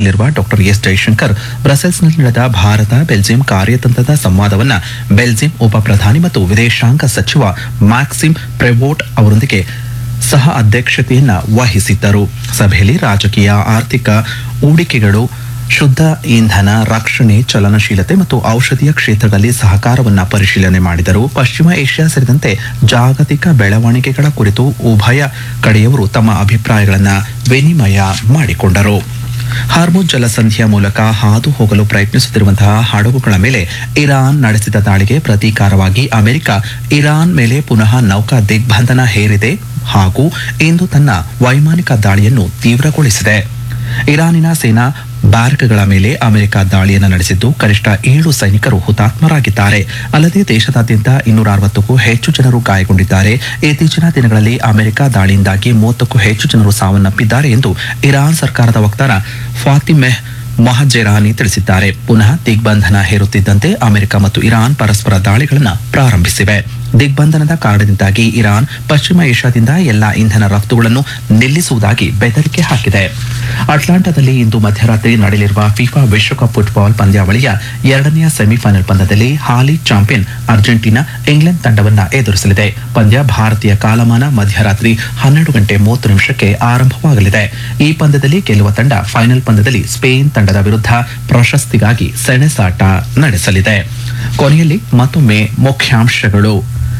ಆಗಮಿಸಲಿರುವ doctor S Jaishankar ಬ್ರಸೆಲ್ಸ್ನಲ್ಲಿ ನಡೆದ Bharat Belgium ಕಾರ್ಯತಂತ್ರದ ಸಂವಾದವನ್ನ ಬೆಲ್ಜಿಯಂ ಉಪ ಪ್ರಧಾನಿ ಮತ್ತು ವಿದೇಶಾಂಗ ಸಚಿವ ಮ್ಯಾಕ್ಸಿಮ್ ಪ್ರೆವೋಟ್ ಅವರೊಂದಿಗೆ ಸಹ ಅಧ್ಯಕ್ಷತೆಯನ್ನ ವಹಿಸಿದ್ದರು ಸಭೆಯಲ್ಲಿ ರಾಜಕೀಯ ಆರ್ಥಿಕ ಹೂಡಿಕೆಗಳು ಶುದ್ಧ ಇಂಧನ ರಕ್ಷಣೆ ಚಲನಶೀಲತೆ ಮತ್ತು ಔಷಧೀಯ ಕ್ಷೇತ್ರದಲ್ಲಿ ಸಹಕಾರವನ್ನ ಪರಿಶೀಲನೆ ಮಾಡಿದರು ಪಶ್ಚಿಮ ಏಷ್ಯಾ ಸೇರಿದಂತೆ ಜಾಗತಿಕ ಬೆಳವಣಿಗೆಗಳ ಕುರಿತು ಉಭಯ ಕಡೆಯವರು ತಮ್ಮ ಅಭಿಪ್ರಾಯಗಳನ್ನ ವಿನಿಮಯ ಮಾಡಿಕೊಂಡರು ಹಾರ್ಮುಜ್ ಜಲಸಂಧಿಯ ಮೂಲಕ ಹಾದು ಹೋಗಲು ಪ್ರಯತ್ನಿಸುತ್ತಿರುವಂತಹ ಹಡಗುಗಳ ಮೇಲೆ ಇರಾನ್ ನಡೆಸಿದ ದಾಳಿಗೆ ಪ್ರತೀಕಾರವಾಗಿ ಅಮೆರಿಕ ಇರಾನ್ ಮೇಲೆ ಪುನಃ ನೌಕಾ ದಿಗ್ಬಂಧನ ಹೇರಿದೆ ಹಾಗೂ ಇಂದು ತನ್ನ ವೈಮಾನಿಕ ದಾಳಿಯನ್ನು ತೀವ್ರಗೊಳಿಸಿದೆ ಇರಾನಿನ ಸೇನಾ ಬ್ಯಾರಕ್ಗಳ ಮೇಲೆ ಅಮೆರಿಕ ದಾಳಿಯನ್ನು ನಡೆಸಿದ್ದು ಕನಿಷ್ಠ ಏಳು ಸೈನಿಕರು ಹುತಾತ್ಮರಾಗಿದ್ದಾರೆ ಅಲ್ಲದೆ ದೇಶದಾದ್ಯಂತ ಇನ್ನೂರ ಅರವತ್ತಕ್ಕೂ ಹೆಚ್ಚು ಜನರು ಗಾಯಗೊಂಡಿದ್ದಾರೆ ಇತ್ತೀಚಿನ ದಿನಗಳಲ್ಲಿ ಅಮೆರಿಕ ದಾಳಿಯಿಂದಾಗಿ ಮೂವತ್ತಕ್ಕೂ ಹೆಚ್ಚು ಜನರು ಸಾವನ್ನಪ್ಪಿದ್ದಾರೆ ಎಂದು ಇರಾನ್ ಸರ್ಕಾರದ ವಕ್ತಾರ ಫಾತಿಮೆಹ್ ಮಹಜೆರಾನಿ ತಿಳಿಸಿದ್ದಾರೆ ಪುನಃ ದಿಗ್ಬಂಧನ ಹೇರುತ್ತಿದ್ದಂತೆ ಅಮೆರಿಕ ಮತ್ತು ಇರಾನ್ ಪರಸ್ಪರ ದಾಳಿಗಳನ್ನು ಪ್ರಾರಂಭಿಸಿವೆ ದಿಗ್ಬಂಧನದ ಕಾರಣದಿಂದಾಗಿ ಇರಾನ್ ಪಶ್ಚಿಮ ಏಷ್ಯಾದಿಂದ ಎಲ್ಲಾ ಇಂಧನ ರಫ್ತುಗಳನ್ನು ನಿಲ್ಲಿಸುವುದಾಗಿ ಬೆದರಿಕೆ ಹಾಕಿದೆ ಅಟ್ಲಾಂಟಾದಲ್ಲಿ ಇಂದು ಮಧ್ಯರಾತ್ರಿ ನಡೆಯಲಿರುವ ಫಿಫಾ ವಿಶ್ವಕಪ್ ಫುಟ್ಬಾಲ್ ಪಂದ್ಯಾವಳಿಯ ಎರಡನೆಯ ಸೆಮಿಫೈನಲ್ ಪಂದ್ಯದಲ್ಲಿ ಹಾಲಿ ಚಾಂಪಿಯನ್ ಅರ್ಜೆಂಟೀನಾ ಇಂಗ್ಲೆಂಡ್ ತಂಡವನ್ನ ಎದುರಿಸಲಿದೆ ಪಂದ್ಯ ಭಾರತೀಯ ಕಾಲಮಾನ ಮಧ್ಯರಾತ್ರಿ ಹನ್ನೆರಡು ಗಂಟೆ ಮೂವತ್ತು ನಿಮಿಷಕ್ಕೆ ಆರಂಭವಾಗಲಿದೆ ಈ ಪಂದ್ಯದಲ್ಲಿ ಗೆಲ್ಲುವ ತಂಡ ಫೈನಲ್ ಪಂದ್ಯದಲ್ಲಿ ಸ್ಪೇನ್ ತಂಡದ ವಿರುದ್ಧ ಪ್ರಶಸ್ತಿಗಾಗಿ ಸೆಣಸಾಟ ನಡೆಸಲಿದೆ ಕೊನೆಯಲ್ಲಿ ಮತ್ತೊಮ್ಮೆ ಮುಖ್ಯಾಂಶಗಳು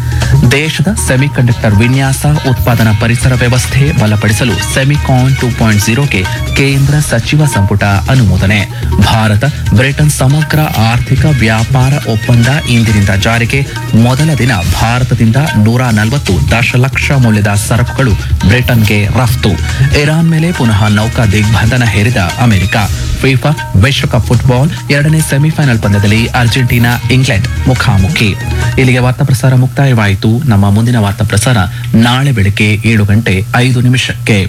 ದೇಶದ ಸೆಮಿಕಂಡಕ್ಟರ್ ವಿನ್ಯಾಸ ಉತ್ಪಾದನಾ ಪರಿಸರ ವ್ಯವಸ್ಥೆ ಬಲಪಡಿಸಲು ಸೆಮಿಕಾನ್ ಟೂ ಪಾಯಿಂಟ್ ಜೀರೋಗೆ ಕೇಂದ್ರ ಸಚಿವ ಸಂಪುಟ ಅನುಮೋದನೆ ಭಾರತ ಬ್ರಿಟನ್ ಸಮಗ್ರ ಆರ್ಥಿಕ ವ್ಯಾಪಾರ ಒಪ್ಪಂದ ಇಂದಿನಿಂದ ಜಾರಿಗೆ ಮೊದಲ ದಿನ ಭಾರತದಿಂದ ನೂರ ನಲವತ್ತು ದಶಲಕ್ಷ ಮೌಲ್ಯದ ಸರಕುಗಳು ಬ್ರಿಟನ್ಗೆ ರಫ್ತು ಇರಾನ್ ಮೇಲೆ ಪುನಃ ನೌಕಾ ದಿಗ್ಬಂಧನ ಹೇರಿದ ಅಮೆರಿಕ ಫಿಫಾ ವಿಶ್ವಕಪ್ ಫುಟ್ಬಾಲ್ ಎರಡನೇ ಸೆಮಿಫೈನಲ್ ಪಂದ್ಯದಲ್ಲಿ ಅರ್ಜೆಂಟೀನಾ ಇಂಗ್ಲೆಂಡ್ ಮುಖಾಮುಖಿ ಇಲ್ಲಿಗೆ ವಾರ್ತಾ ಪ್ರಸಾರ ಮುಕ್ತಾಯವಾಯಿತು ನಮ್ಮ ಮುಂದಿನ ವಾರ್ತಾ ಪ್ರಸಾರ ನಾಳೆ ಬೆಳಗ್ಗೆ ಏಳು ಗಂಟೆ ಐದು ನಿಮಿಷಕ್ಕೆ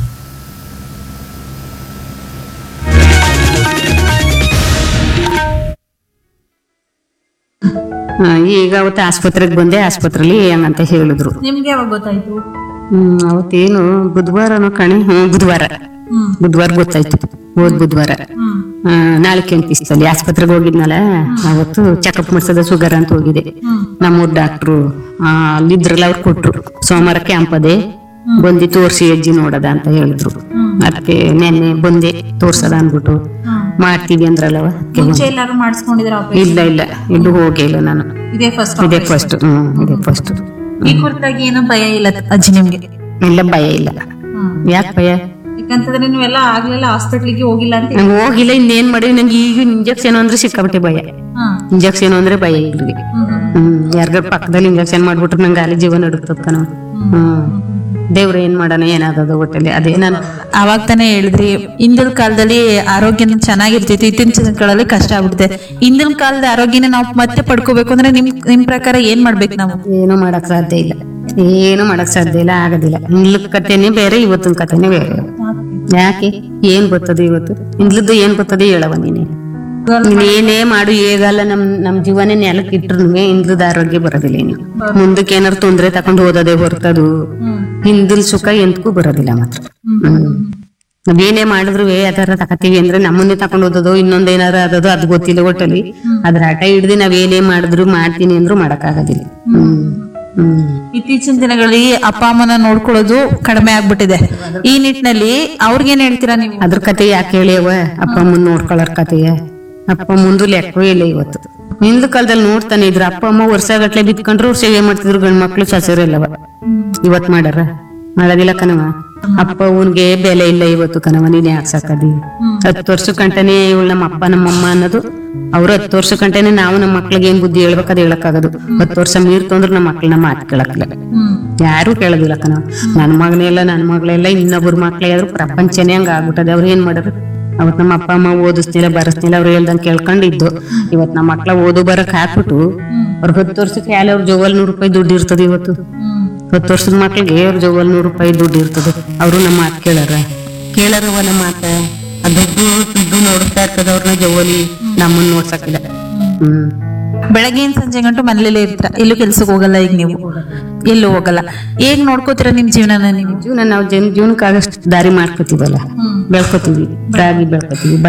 ಆ, ಈಗ ಅವತ್ತು ಆಸ್ಪತ್ರೆಗೆ ಬಂದೆ ಆಸ್ಪತ್ರೆಲಿ ಹಂಗಂತ ಹೇಳಿದ್ರು ನಿಮ್ಗೆ ಯಾವಾಗ ಗೊತ್ತಾಯ್ತು ಹ್ಮ್ ಅವತ್ತೇನು ಬುಧವಾರನೋ ಕಣೆ ಹ್ಮ್ ಬುಧವಾರ ಹ್ಮ್ ಬುಧವಾರ ಗೊತ್ತಾಯ್ತು ಹೋದ್ ಬುಧವಾರ ಹ್ಮ್ ಆ, ನಾಳೆ ಕೆಂಪಿಸ್ತಲ್ಲಿ ಆಸ್ಪತ್ರೆಗೆ ಹೋಗಿದ್ನಲ್ಲ ಅವತ್ತು ಚೆಕಪ್ ಮಾಡ್ಸದ ಶುಗರ್ ಅಂತ ಹೋಗಿದೆ ಹ್ಮ್ ನಮ್ಮೂರ್ ಡಾಕ್ಟ್ರು ಅಲ್ಲಿದ್ರಲ್ಲ ಅವ್ರು ಕೊಟ್ರು ಸೋಮವಾರ ಕ್ಯಾಂಪ್ ಅದೇ ಬಂದು ತೋರ್ಸಿ ಅಜ್ಜಿ ನೋಡದ ಅಂತ ಹೇಳಿದ್ರು ಅದಕ್ಕೆ ನೆನ್ನೆ ಬಂದೆ ತೋರ್ಸದ ಅನ್ಬಿಟ್ಟು ಮಾಡ್ತೀವಿ ಅಂದ್ರಲ್ಲವ ಅದಕ್ಕೆ ಮುಂಚೆ ಎಲ್ಲಾರು ಮಾಡಿಸ್ಕೊಂಡಿದ್ರ ಇಲ್ಲ ಇಲ್ಲ ಎಲ್ಲೂ ಹೋಗೇ ಇಲ್ಲ ನಾನು ಇದೇ ಫಸ್ಟ್ ಇದೇ ಫಸ್ಟ್ ಹ್ಮ್ ಇದೇ ಫಸ್ಟ್ ಈ ಕುರಿತಾಗಿ ಏನೋ ಭಯ ಇಲ್ಲ ಅಜ್ಜಿ ನಿಮ್ಗೆ ಇಲ್ಲ ಭಯ ಇಲ್ಲ ಹ್ಮ್ ಯಾಕೆ ಭಯ ಯಾಕಂತಂದ್ರೆ ನೀವೆಲ್ಲ ಆಗ್ಲೆಲ್ಲ ಹಾಸ್ಪಿಟ್ಲಿಗೆ ಹೋಗಿಲ್ಲ ಅಂತ ನಂಗೆ ಹೋಗಿಲ್ಲ ಇನ್ನೇನ್ ಮಾಡಿ ನಂಗೆ ಈಗ ಇಂಜೆಕ್ಷನ್ ಅಂದ್ರೆ ಸಿಕ್ಕಾಬಿಟ್ಟೆ ಭಯ ಹಾ ಇಂಜೆಕ್ಷನ್ ಅಂದ್ರೆ ಭಯ ಇಲ್ರಿ ಹ್ಮ್ ಹ್ಮ್ ಹ್ಮ್ ಯಾರಿಗಾರ ಪಕ್ಕದಲ್ಲಿ ಇಂಜೆಕ್ಷನ್ ಮಾಡ್ಬಿಟ್ರೆ ನಂಗೆ ಅಲ್ಲಿ ಜೀವನ ನಡುತ್ತದ ಕಣ ಹ್ಮ್ ದೇವ್ರ ಏನ್ ಮಾಡೋಣ ಏನಾದದ ಒಟ್ಟಲ್ಲಿ ಅದೇ ನಾನು ಅವಾಗ ತಾನೇ ಹೇಳಿದ್ರಿ ಹಿಂದಿನ ಕಾಲದಲ್ಲಿ ಆರೋಗ್ಯ ಚೆನ್ನಾಗಿರ್ತಿತ್ತು ಇತ್ತೀಚಿನ ಕಾಲದಲ್ಲಿ ಕಷ್ಟ ಆಗ್ಬಿಡುತ್ತೆ ಹಿಂದಿನ ಕಾಲದ ಆರೋಗ್ಯನ ನಾವು ಮತ್ತೆ ಪಡ್ಕೋಬೇಕು ಅಂದ್ರೆ ನಿಮ್ ನಿಮ್ ಪ್ರಕಾರ ಏನ್ ಮಾಡ್ಬೇಕು ನಾವು ಏನು ಮಾಡಕ್ ಸಾಧ್ಯ ಇಲ್ಲ ಏನು ಮಾಡಕ್ ಸಾಧ್ಯ ಇಲ್ಲ ಆಗೋದಿಲ್ಲ ಹಿಂದ್ಲ ಕಥೆನೇ ಬೇರೆ ಇವತ್ತಿನ ಕಥೆನೇ ಬೇರೆ ಯಾಕೆ ಏನ್ ಬರ್ತದೆ ಇವತ್ತು ಹಿಂದ್ಲದ್ದು ಏನ್ ಬರ್ತದೆ ಹೇಳವ ನೀನೆ ನೀನ್ ಏನೇ ಮಾಡು ಹೇಗಲ್ಲ ನಮ್ ನಮ್ ಜೀವನ ನೆಲಕ್ಕೆ ಇಟ್ರು ಹಿಂದ್ಲದ ಆರೋಗ್ಯ ಬರೋದಿಲ್ಲ ನೀನು ಮುಂದಕ್ಕೆ ಏನಾರು ತೊಂದ್ರೆ ತಕೊಂಡು ಹೋದದೆ ಹೊರ್ತದು ಹಿಂದಿಲ್ ಸುಖ ಎಂತಕ್ಕೂ ಬರೋದಿಲ್ಲ ಮಾತ್ರ ಹ್ಮ್ ನಾವೇನೇ ಮಾಡಿದ್ರು ಯಾವ್ದಾರ ತಕತೀವಿ ಅಂದ್ರೆ ನಮ್ಮನ್ನೇ ತಕೊಂಡ್ ಹೋದದು ಇನ್ನೊಂದ್ ಏನಾರ ಅದದು ಅದ್ ಗೊತ್ತಿಲ್ಲ ಒಟ್ಟಲ್ಲಿ ಅದ್ರ ಆಟ ಹಿಡ್ದು ನಾವೇನೇ ಮಾಡಿದ್ರು ಮಾಡ್ತೀನಿ ಅಂದ್ರು ಮಾಡಕ್ ಆಗೋದಿಲ್ಲ ಹ್ಮ್ ಹ್ಮ್ ಇತ್ತೀಚಿನ ದಿನಗಳಲ್ಲಿ ಅಪ್ಪ ಅಮ್ಮನ ನೋಡ್ಕೊಳ್ಳೋದು ಕಡಿಮೆ ಆಗ್ಬಿಟ್ಟಿದೆ ಈ ನಿಟ್ಟಿನಲ್ಲಿ ಅವ್ರಿಗೇನ್ ಹೇಳ್ತೀರಾ ನೀವು ಅದ್ರ ಕತೆ ಯಾಕೆ ಹೇಳಿಯವ ಅಪ್ಪ ಅಮ್ಮನ್ ನೋಡ್ಕೊಳ್ಳೋರ್ ಕತೆಯ ಅಪ್ಪ ಮುಂದು ಲೆಕ್ಕವೇ ಇಲ್ಲ ಇವತ್ತು ಹಿಂದ್ ಕಾಲದಲ್ಲಿ ನೋಡ್ತಾನೆ ಇದ್ರು ಅಪ್ಪ ಅಮ್ಮ ವರ್ಷಗಟ್ಲೆ ಬಿತ್ಕೊಂಡ್ರು ಅವ್ರು ಸೇವೆ ಮಾಡ್ತಿದ್ರು ಗಂಡ್ ಮಕ್ಳು ಸಸರಿಲ್ಲವ ಇವತ್ ಮಾಡಾರ ಮಾಡೋದಿಲ್ಲ ಕಣವ ಅಪ್ಪ ಅವನ್ಗೆ ಬೆಲೆ ಇಲ್ಲ ಇವತ್ತು ಕಣವ ನೀನ್ ಯಾಕೆ ಸಾಕದಿ ಹತ್ತು ವರ್ಷ ಕಂಟನೆ ಇವಳು ನಮ್ಮ ಅಪ್ಪ ನಮ್ಮಮ್ಮ ಅನ್ನೋದು ಅವ್ರು ಹತ್ತು ವರ್ಷ ಕಂಟನೆ ನಾವು ನಮ್ಮ ಮಕ್ಳಿಗೆ ಏನ್ ಬುದ್ಧಿ ಹೇಳ್ಬೇಕು ಅದ್ ಹೇಳಕ್ಕಾಗದು ಹತ್ತು ವರ್ಷ ಮೀರ್ತು ಅಂದ್ರೆ ನಮ್ಮ ಮಕ್ಳನ್ನ ಮಾತು ಕೇಳಕ್ಕಿಲ್ಲ ಯಾರು ಕೇಳೋದಿಲ್ಲ ಕಣ ನನ್ ಮಗನೇ ಇಲ್ಲ ನನ್ ಮಗಳೆಲ್ಲ ಇನ್ನೊಬ್ರ ಮಕ್ಳೇ ಆದ್ರೂ ಪ್ರಪಂಚನೇ ಹಂಗ ಆಗ್ಬಿಟ್ಟದೆ ಅವ್ರು ಏನ್ ಮಾಡೋರು ಅವತ್ ನಮ್ಮ ಅಪ್ಪ ಅಮ್ಮ ಓದಿಸ್ತಿಲ್ಲ ಬರಸ್ತಿಲ್ಲ ಅವ್ರು ಹೇಳ್ದಂಗ್ ಕೇಳ್ಕೊಂಡಿದ್ದು ಇವತ್ ನಮ್ಮ ಮಕ್ಳ ಓದು ಬರಕ್ ಹಾಕ್ಬಿಟ್ಟು ಅವ್ರ ಹತ್ತು ವರ್ಷಕ್ಕೆ ಯಾಲೆ ಅವ್ರ ಜೋವಲ್ ನೂರು ರೂಪಾಯಿ ದುಡ್ಡು ಇರ್ತದೆ ಇವತ್ತು ಹತ್ತು ವರ್ಷದ ಮಕ್ಳಿಗೆ ಅವ್ರ ಜೋವಲ್ ನೂರು ರೂಪಾಯಿ ದುಡ್ಡು ಇರ್ತದೆ ಅವರು ನಮ್ಮ ಮಾತು ಕೇಳಾರ ಕೇಳಾರವ ನಮ್ಮ ಮಾತ ಆ ದುಡ್ಡು ದುಡ್ಡು ನೋಡ್ತಾ ಇರ್ತದ ಅವ್ರನ್ನ ಜೋವಲಿ ನಮ್ಮನ್ನ ನೋಡ್ಸಕ್ಕಿಲ್ಲ ಹ್ಮ್ ಬೆಳಗ್ಗೆಯಿಂದ ಸಂಜೆ ಗಂಟು ಮನೇಲೇ ಇರ್ತೀರ ಎಲ್ಲೂ ಕೆಲ್ಸಕ್ಕೆ ಹೋಗಲ್ಲ ಈಗ ನೀವು ಎಲ್ಲೂ ಹೋಗಲ್ಲ ಹೇಗ್ ನೋಡ್ಕೋತೀರಾ ನಿಮ್ ಜೀವನನ ನೀವು ಜೀವನ ನಾವು ಜನ ಜೀವನಕ್ಕಾಗಷ್ಟು ದಾರಿ ಮಾಡ್ಕೋತೀವಲ್ಲ ಬೆಳ್ಕೊತೀವಿ ರಾಗಿ ಬೆಳ್ಕೊತೀವಿ